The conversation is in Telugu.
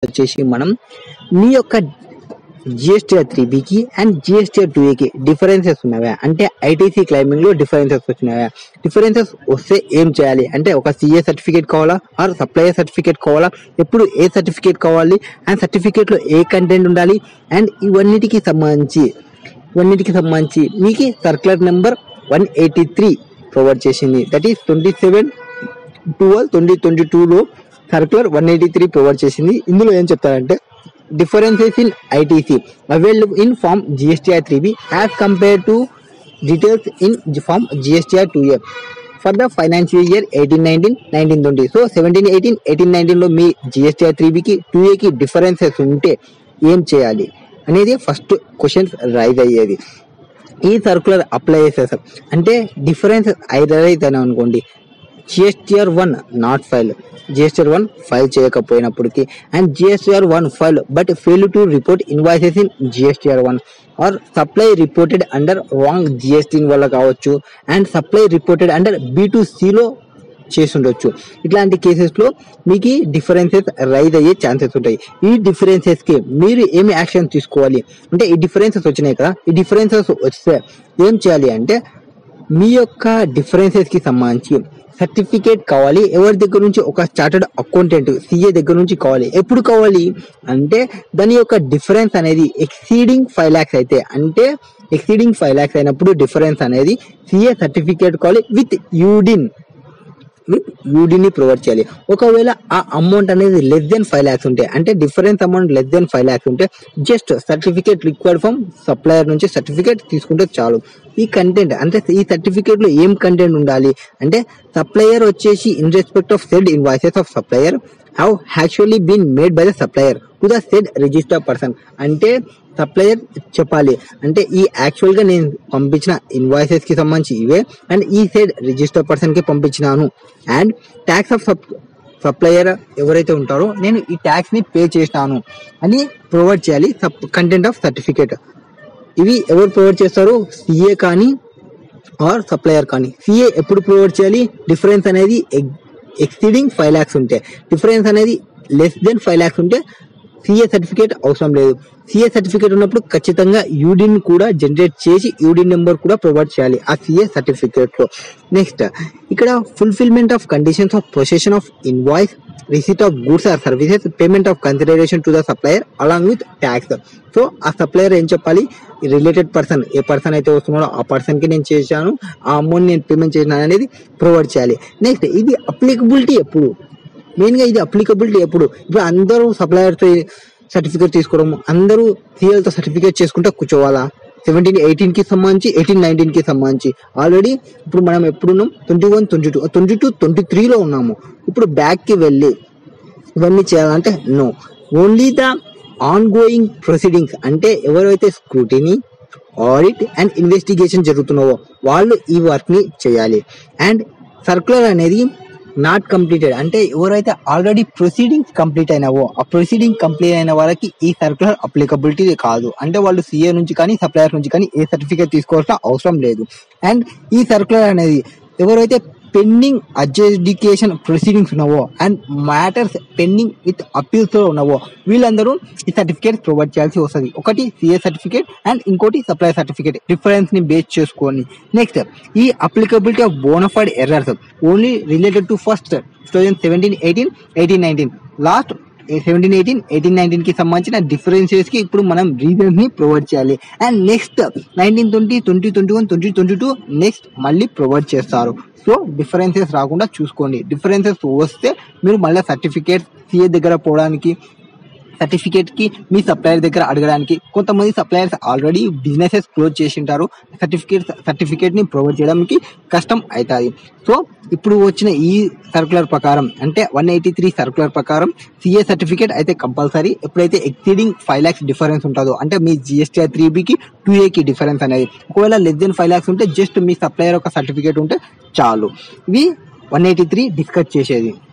వచ్చేసి మనం మీ యొక్క జిఎస్టీఆర్ త్రీ బికి అండ్ జిఎస్టీఆర్ టూ ఏకి డిఫరెన్సెస్ ఉన్నాయా అంటే ఐటీసీ క్లైమింగ్ లో డిఫరెన్సెస్ వచ్చినాయా డిఫరెన్సెస్ వస్తే ఏం చేయాలి అంటే ఒక సిఏ సర్టిఫికేట్ కావాలా ఆర్ సప్లయర్ సర్టిఫికేట్ కావాలా ఎప్పుడు ఏ సర్టిఫికేట్ కావాలి అండ్ సర్టిఫికేట్ లో ఏ కంటెంట్ ఉండాలి అండ్ ఇవన్నిటికి సంబంధించి ఇవన్నిటికి సంబంధించి మీకు circular number one eighty three provide చేసింది that is twenty seven twelve twenty twenty టూలో circular one eighty three provide చేసింది ఇందులో ఏం చెప్తారంటే differences in ITC available in form GSTR 3B as compared to details in form GSTR 2A for the financial year 1819 1920 so seventeen eighteen eighteen నైన్టీన్లో మీ జిఎస్టీఆర్ త్రీ బికి టూ ఏకి డిఫరెన్సెస్ ఉంటే ఏం చేయాలి అనేది ఫస్ట్ క్వశ్చన్స్ రైజ్ అయ్యేది ఈ సర్కులర్ అప్లై చేసేసాం అంటే డిఫరెన్స్ అయితే అనుకోండి GSTR one not file GSTR one file చేయకపోయినప్పటికీ and GSTR one file but fail to report invoices in GSTR one or supply reported under wrong GST వల్ల కావచ్చు and supply reported under B to సిలో చేసి ఉండొచ్చు ఇట్లాంటి కేసెస్లో మీకు డిఫరెన్సెస్ రైజ్ అయ్యే ఛాన్సెస్ ఉంటాయి ఈ డిఫరెన్సెస్కి మీరు ఏమి యాక్షన్ తీసుకోవాలి అంటే ఈ డిఫరెన్సెస్ వచ్చినాయి కదా ఈ డిఫరెన్సెస్ వస్తే ఏం చేయాలి అంటే మీ యొక్క డిఫరెన్సెస్ కి సంబంధించి సర్టిఫికేట్ కావాలి ఎవరి దగ్గర నుంచి ఒక చార్టర్డ్ అకౌంటెంట్ సిఏ దగ్గర నుంచి కావాలి ఎప్పుడు కావాలి అంటే దాని యొక్క డిఫరెన్స్ అనేది ఎక్సీడింగ్ ఫైవ్ ల్యాక్స్ అయితే అంటే ఎక్సీడింగ్ ఫైవ్ ల్యాక్స్ అయినప్పుడు డిఫరెన్స్ అనేది సిఏ సర్టిఫికేట్ కావాలి విత్ యూడిన్ విత్ యూడీని ప్రొవైడ్ చేయాలి ఒకవేళ ఆ అమౌంట్ అనేది లెస్ దెన్ ఫైవ్ ల్యాక్స్ ఉంటే అంటే difference amount less than five lakhs ఉంటే just certificate required from supplier నుంచి సర్టిఫికేట్ తీసుకుంటే చాలు ఈ కంటెంట్ అంటే ఈ సర్టిఫికేట్ లో ఏం కంటెంట్ ఉండాలి అంటే సప్లయర్ వచ్చేసి in respect of said invoices of supplier have actually been made by the supplier to the said register person అంటే సప్లయర్ చెప్పాలి అంటే ఈ యాక్చువల్ గా నేను పంపించిన ఇన్వాయిసెస్ కి సంబంధించి ఇవే అండ్ ఈ సైడ్ రిజిస్టర్ పర్సన్ కి పంపించినాను అండ్ ట్యాక్స్ ఆఫ్ సప్లయర్ ఎవరైతే ఉంటారో నేను ఈ ట్యాక్స్ ని పే చేసినాను అని ప్రొవైడ్ చేయాలి కంటెంట్ ఆఫ్ సర్టిఫికేట్ ఇవి ఎవరు ప్రొవైడ్ చేస్తారు సిఏ కానీ ఆర్ సప్లయర్ కానీ సిఏ ఎప్పుడు ప్రొవైడ్ చేయాలి డిఫరెన్స్ అనేది ఎక్సీడింగ్ ఫైవ్ ల్యాక్స్ ఉంటే డిఫరెన్స్ అనేది లెస్ దెన్ ఫైవ్ ల్యాక్స్ ఉంటే సిఏ సర్టిఫికేట్ అవసరం లేదు సిఏ సర్టిఫికేట్ ఉన్నప్పుడు ఖచ్చితంగా యూడిన్ కూడా జనరేట్ చేసి యూడిన్ నెంబర్ కూడా ప్రొవైడ్ చేయాలి ఆ సిఏ సర్టిఫికేట్ లో నెక్స్ట్ ఇక్కడ fulfilment of conditions of possession of invoice receipt of goods or services payment of consideration to the supplier along with tax so ఆ సప్లయర్ ఏం చెప్పాలి రిలేటెడ్ పర్సన్ ఏ పర్సన్ అయితే వస్తున్నాడో ఆ పర్సన్ కి నేను చేశాను ఆ అమౌంట్ నేను పేమెంట్ చేసినాను అనేది ప్రొవైడ్ చేయాలి నెక్స్ట్ ఇది అప్లికబిలిటీ ఎప్పుడు మెయిన్ గా ఇది అప్లికబిలిటీ ఎప్పుడు ఇప్పుడు అందరూ సప్లయర్ తో సర్టిఫికేట్ తీసుకోవడం అందరూ CL తో సర్టిఫికేట్ చేసుకుంటే కూర్చోవాలా సెవెంటీన్ ఎయిటీన్ కి సంబంధించి ఎయిటీన్ నైన్టీన్ కి సంబంధించి ఆల్రెడీ ఇప్పుడు మనం ఎప్పుడున్నాం twenty one twenty two twenty two twenty త్రీలో ఉన్నాము ఇప్పుడు బ్యాక్ కి వెళ్ళి ఇవన్నీ చేయాలంటే no only the ongoing proceedings అంటే ఎవరైతే స్క్రూటినీ ఆడిట్ అండ్ ఇన్వెస్టిగేషన్ జరుగుతున్నావో వాళ్ళు ఈ వర్క్ ని చేయాలి అండ్ సర్క్యులర్ అనేది నాట్ కంప్లీటెడ్ అంటే ఎవరైతే ఆల్రెడీ ప్రొసీడింగ్స్ కంప్లీట్ అయినావో ఆ ప్రొసీడింగ్ కంప్లీట్ అయిన వాళ్ళకి ఈ సర్క్యులర్ అప్లికబిలిటీ కాదు అంటే వాళ్ళు సిఏ నుంచి కానీ సప్లయర్ నుంచి కానీ ఏ సర్టిఫికేట్ తీసుకోవాల్సిన అవసరం లేదు అండ్ ఈ సర్క్యులర్ అనేది ఎవరైతే పెండింగ్ అడ్జుడికేషన్ ప్రొసీడింగ్స్ ఉన్నావో and matters pending with appeals లో ఉన్నావో వీళ్ళందరూ ఈ సర్టిఫికేట్ ప్రొవైడ్ చేయాల్సి వస్తుంది ఒకటి సిఏ సర్టిఫికేట్ అండ్ ఇంకోటి సప్లై సర్టిఫికేట్ డిఫరెన్స్ ని బేస్ చేసుకొని నెక్స్ట్ ఈ applicability of bona fide errors only related to first two thousand seventeen eighteen eighteen nineteen last seventeen eighteen eighteen nineteen కి సంబంధించిన డిఫరెన్సెస్ కి ఇప్పుడు మనం రీజన్స్ ని ప్రొవైడ్ చేయాలి and next nineteen twenty twenty twenty one twenty twenty two next మళ్ళీ ప్రొవైడ్ చేస్తారు సో డిఫరెన్సెస్ రాకుండా చూసుకోండి డిఫరెన్సెస్ వస్తే మీరు మళ్ళీ సర్టిఫికేట్ సిఏ దగ్గర పోవడానికి సర్టిఫికేట్ కి మీ సప్లయర్ దగ్గర అడగడానికి కొంతమంది సప్లయర్స్ ఆల్రెడీ బిజినెసెస్ క్లోజ్ చేసి ఉంటారు సర్టిఫికేట్ సర్టిఫికేట్ ని ప్రొవైడ్ చేయడానికి కష్టం అవుతుంది సో ఇప్పుడు వచ్చిన ఈ సర్క్యులర్ ప్రకారం అంటే వన్ ఎయిటీ త్రీ సర్క్యులర్ ప్రకారం సిఏ సర్టిఫికేట్ అయితే కంపల్సరీ ఎప్పుడైతే ఎక్సీడింగ్ ఫైవ్ ల్యాక్స్ డిఫరెన్స్ ఉంటుందో అంటే మీ జిఎస్టీఆర్ త్రీ బికి టూ ఏకి డిఫరెన్స్ అనేది ఒకవేళ లెస్ దెన్ ఫైవ్ ల్యాక్స్ ఉంటే జస్ట్ మీ సప్లయర్ ఒక సర్టిఫికేట్ ఉంటే చాలు ఇవి వన్ ఎయిటీ త్రీ డిస్కస్ చేసేది